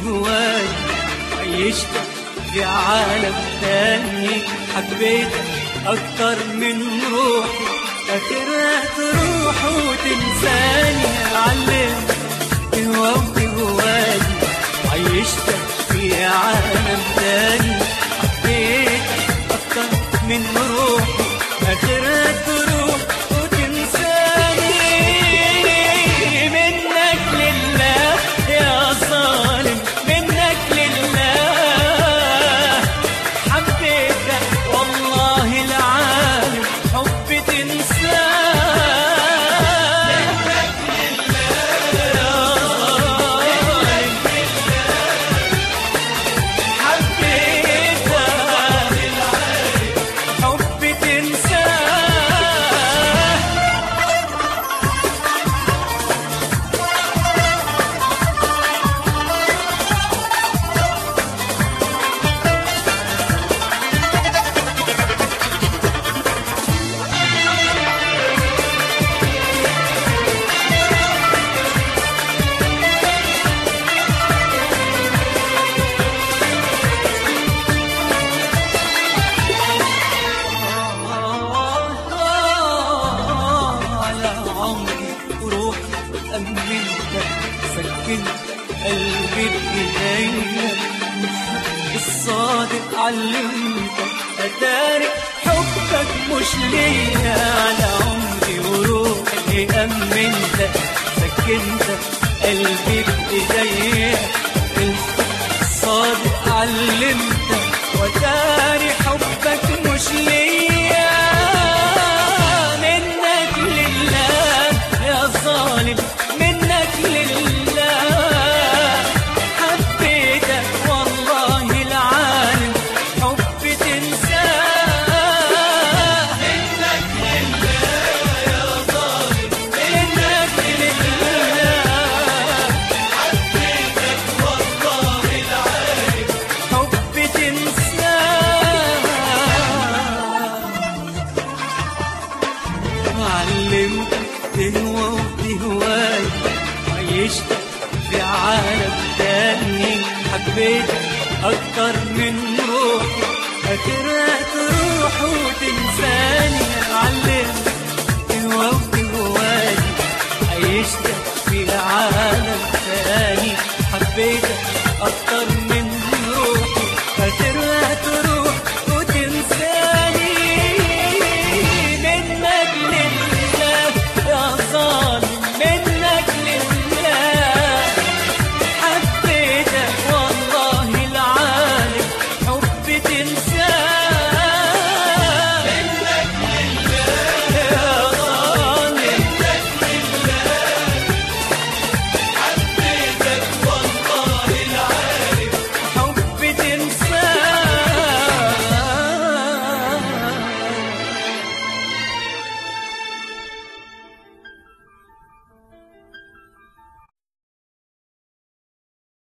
وبهواي عيشتك في عالم تاني حبيتك أكتر من روحي آخرها تروح وتنساني علمت بهوا وبهواي عيشتك في عالم تاني حبيتك أكتر من روحي آخرها تروح وتنساني منك لله يا ظالم منك لله حبيتك والله العالم حب تنساه منك لله يا ظالم حبيتك حب تنساه على عمري وروحي أمنتك سكنت قلبي بإيديا الصادق علمتك أداري حبك مش ليا على عمري وروحي أمنتك سكنت قلبي بإيديا الصادق علمتك وداري حبك مش ليا منك لله يا ظالم منك لله حبيتك والله العالم حب تنساه منك لله يا ظالم منك لله حبيتك والله العالم حب تنساه علمتك تهوى وتهواي عيشتك في عالم تاني حبيتك أكتر من روحي آخرها تروح وتنساني علمتك تهوى وتهواي عيشتك في عالم تاني حبيتك